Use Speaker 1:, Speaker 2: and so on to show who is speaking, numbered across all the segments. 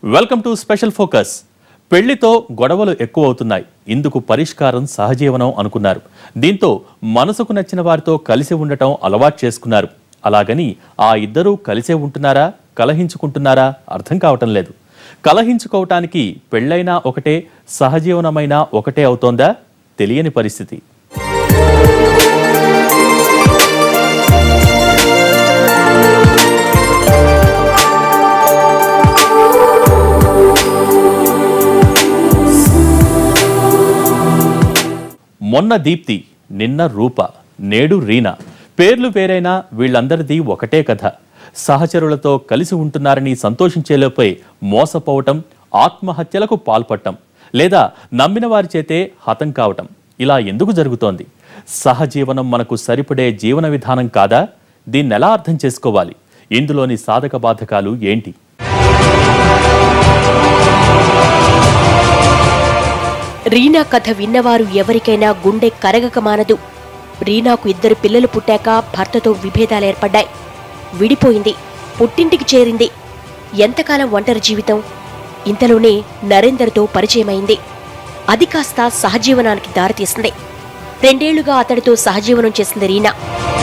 Speaker 1: welcome to special focus పెళ్లితో గొడవలు ఎక్కువ అవుతున్నాయి ఇందుకు పరిష్కారం సహజీవనం అనుకున్నారు దీంతో మనసుకు నచ్చిన వారితో కలిసి ఉండటం అలవాటు చేసుకున్నారు అలాగని ఆ ఇద్దరూ కలిసే ఉంటున్నారా కలహించుకుంటున్నారా అర్థం కావటం లేదు కలహించుకోవటానికి పెళ్ళైనా ఒకటే సహజీవనమైనా ఒకటే అవుతోందా తెలియని పరిస్థితి మొన్న దీప్తి నిన్న రూప నేడు రీనా పేర్లు వేరైనా వీళ్ళందరిది ఒకటే కథ సహచరులతో కలిసి ఉంటున్నారని సంతోషించేలోపై మోసపోవటం ఆత్మహత్యలకు పాల్పడటం లేదా నమ్మిన వారి చేతే హతం కావటం ఇలా ఎందుకు జరుగుతోంది సహజీవనం మనకు సరిపడే జీవన విధానం కాదా దీన్నెలా అర్థం చేసుకోవాలి ఇందులోని సాధక బాధకాలు ఏంటి
Speaker 2: రీనా కథ విన్నవారు ఎవరికైనా గుండె కరగక మానదు రీనాకు ఇద్దరు పిల్లలు పుట్టాక భర్తతో విభేదాలు ఏర్పడ్డాయి విడిపోయింది పుట్టింటికి చేరింది ఎంతకాలం ఒంటరి జీవితం ఇంతలోనే నరేందర్తో పరిచయమైంది అది కాస్త సహజీవనానికి దారితీసింది రెండేళ్లుగా అతడితో సహజీవనం చేసింది రీనా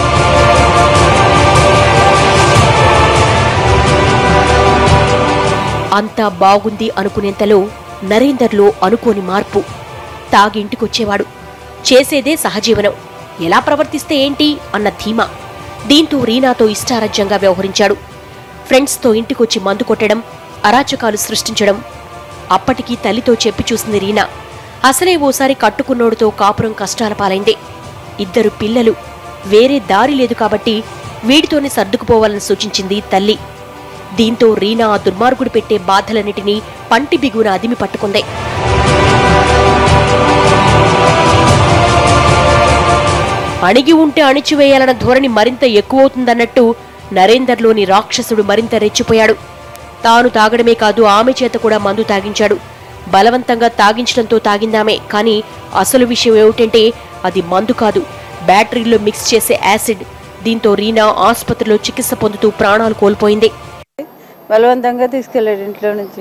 Speaker 2: అంతా బాగుంది అనుకునేంతలో నరేందర్లో అనుకోని మార్పు తాగి ఇంటికొచ్చేవాడు చేసేదే సహజీవనం ఎలా ప్రవర్తిస్తే ఏంటి అన్న ధీమా దీంతో రీనాతో ఇష్టారాజ్యంగా వ్యవహరించాడు ఫ్రెండ్స్తో ఇంటికొచ్చి మందు కొట్టడం అరాచకాలు సృష్టించడం అప్పటికి తల్లితో చెప్పి చూసింది రీనా అసలే ఓసారి కట్టుకున్నోడితో కాపురం కష్టాల పాలైంది ఇద్దరు పిల్లలు వేరే దారి లేదు కాబట్టి వీడితోనే సర్దుకుపోవాలని సూచించింది తల్లి దీంతో రీనా ఆ దుర్మార్గుడు పెట్టే బాధలన్నిటినీ పంటి బిగున అదిమి పట్టుకుంది అణిగి ఉంటే అణిచివేయాలన్న ధోరణి మరింత ఎక్కువవుతుందన్నట్టు నరేందర్లోని రాక్షసుడు మరింత రెచ్చిపోయాడు తాను తాగడమే కాదు ఆమె చేత కూడా మందు తాగించాడు బలవంతంగా తాగించడంతో తాగిందామే కానీ అసలు విషయం ఏమిటంటే అది మందు కాదు బ్యాటరీలో మిక్స్ చేసే యాసిడ్ దీంతో రీనా ఆసుపత్రిలో చికిత్స పొందుతూ ప్రాణాలు కోల్పోయింది
Speaker 3: బలవంతంగా తీసుకెళ్ళాడు ఇంట్లో నుంచి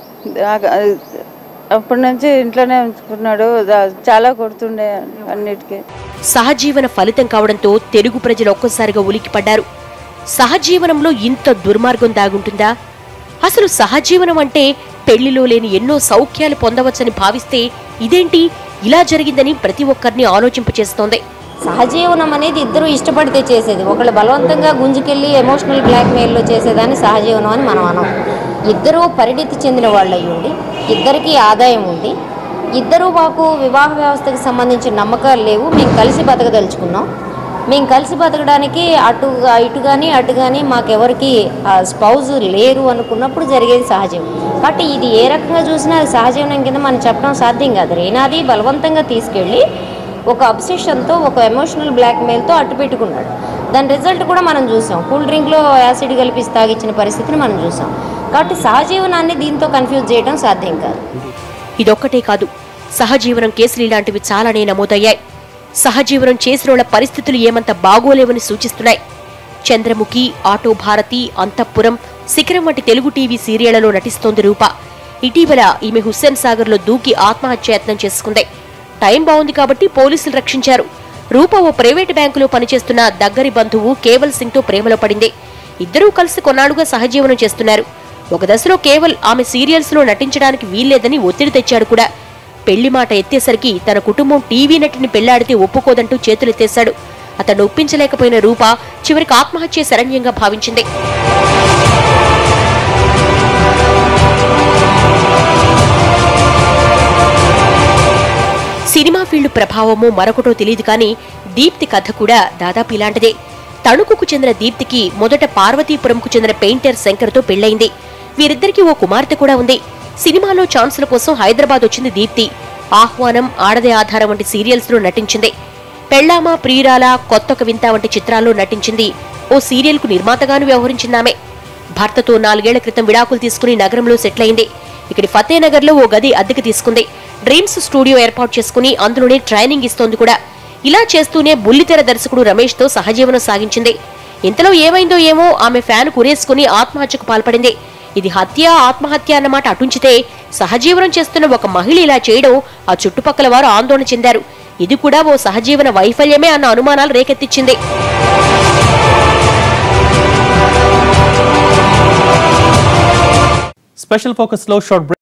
Speaker 3: నాకు అది అప్పటి నుంచి ఇంట్లోనే ఉంచుకున్నాడు దా- చాలా కొడుతుండే అన్నిటికీ
Speaker 2: సహజీవన ఫలితం కావడంతో తెలుగు ప్రజలు ఒక్కసారిగా ఉలిక్కిపడ్డారు సహజీవనంలో ఇంత దుర్మార్గం దాగుంటుందా అసలు సహజీవనం అంటే పెళ్లిలో లేని ఎన్నో సౌఖ్యాలు పొందవచ్చని భావిస్తే ఇదేంటి ఇలా జరిగిందని ప్రతి ఒక్కరిని ఆలోచింపచేస్తోంది
Speaker 4: సహజీవనం అనేది ఇద్దరు ఇష్టపడితే చేసేది ఒకళ్ళు బలవంతంగా గుంజుకెళ్ళి ఎమోషనల్ బ్లాక్మెయిల్లో చేసేదాన్ని సహజీవనం అని మనం అనం ఇద్దరూ పరిణితి చెందిన వాళ్ళు అయ్యుండి ఇద్దరికీ ఆదాయం ఉంది ఇద్దరూ మాకు వివాహ వ్యవస్థకి సంబంధించిన నమ్మకాలు లేవు మేము కలిసి బతకదలుచుకున్నాం మేము కలిసి బతకడానికి అటు ఇటు కానీ అటు కానీ మాకెవరికి స్పౌజ్ లేరు అనుకున్నప్పుడు జరిగేది సహజీవనం కాబట్టి ఇది ఏ రకంగా చూసినా అది సహజీవనం కింద మనం చెప్పడం సాధ్యం కాదు రేనాది బలవంతంగా తీసుకెళ్ళి ఒక అబ్సెషన్తో ఒక ఎమోషనల్ బ్లాక్మెయిల్తో అట్టు పెట్టుకున్నాడు దాని రిజల్ట్ కూడా మనం చూసాం కూల్ డ్రింక్లో యాసిడ్ కలిపి తాగిచ్చిన పరిస్థితిని మనం చూసాం కాబట్టి సహజీవనాన్ని దీంతో కన్ఫ్యూజ్ చేయడం సాధ్యం కాదు
Speaker 2: ఇదొక్కటే కాదు సహజీవనం కేసులు ఇలాంటివి చాలానే నమోదయ్యాయి సహజీవనం చేసినోళ్ల పరిస్థితులు ఏమంత బాగోలేవని సూచిస్తున్నాయి చంద్రముఖి ఆటో భారతి అంతఃపురం శిఖరం వంటి తెలుగు టీవీ సీరియళ్లలో నటిస్తోంది రూప ఇటీవల ఈమె హుస్సేన్ సాగర్లో దూకి ఆత్మహత్యాయత్నం చేసుకుంది టైం బాగుంది కాబట్టి పోలీసులు రక్షించారు రూప ఓ ప్రైవేటు బ్యాంకులో పనిచేస్తున్న దగ్గరి బంధువు కేవల్ సింగ్ తో ప్రేమలో పడింది ఇద్దరూ కలిసి కొన్నాళ్లుగా సహజీవనం చేస్తున్నారు ఒక దశలో కేవల్ ఆమె సీరియల్స్ లో నటించడానికి వీల్లేదని ఒత్తిడి తెచ్చాడు కూడా పెళ్లి మాట ఎత్తేసరికి తన కుటుంబం టీవీ నటిని పెళ్లాడితే ఒప్పుకోదంటూ చేతులెత్తేశాడు అతను ఒప్పించలేకపోయిన రూప చివరికి ఆత్మహత్య శరణ్యంగా భావించింది సినిమా ఫీల్డ్ ప్రభావమో మరొకటో తెలియదు కానీ దీప్తి కథ కూడా దాదాపు ఇలాంటిదే తణుకుకు చెందిన దీప్తికి మొదట పార్వతీపురంకు చెందిన పెయింటర్ శంకర్తో పెళ్లైంది వీరిద్దరికీ ఓ కుమార్తె కూడా ఉంది సినిమాలో ఛాన్సుల కోసం హైదరాబాద్ వచ్చింది దీప్తి ఆహ్వానం ఆడదే ఆధారం వంటి సీరియల్స్ లో నటించింది పెళ్ళామా ప్రియురాల కొత్తొక వింత వంటి చిత్రాల్లో నటించింది ఓ సీరియల్ కు నిర్మాతగాను వ్యవహరించిందామె భర్తతో నాలుగేళ్ల క్రితం విడాకులు తీసుకుని నగరంలో సెటిల్ అయింది ఇక్కడి ఫతేనగర్ లో ఓ గది అద్దెకు తీసుకుంది డ్రీమ్స్ స్టూడియో ఏర్పాటు చేసుకుని అందులోనే ట్రైనింగ్ ఇస్తోంది కూడా ఇలా చేస్తూనే బుల్లితెర దర్శకుడు రమేష్ తో సహజీవనం సాగించింది ఇంతలో ఏమైందో ఏమో ఆమె ఫ్యాన్ కురేసుకుని ఆత్మహత్యకు పాల్పడింది ఇది హత్య ఆత్మహత్య అన్నమాట అటుంచితే సహజీవనం చేస్తున్న ఒక మహిళ ఇలా చేయడం ఆ చుట్టుపక్కల వారు ఆందోళన చెందారు ఇది కూడా ఓ సహజీవన వైఫల్యమే అన్న అనుమానాలు రేకెత్తించింది
Speaker 1: స్పెషల్ ఫోకస్ లో షార్ట్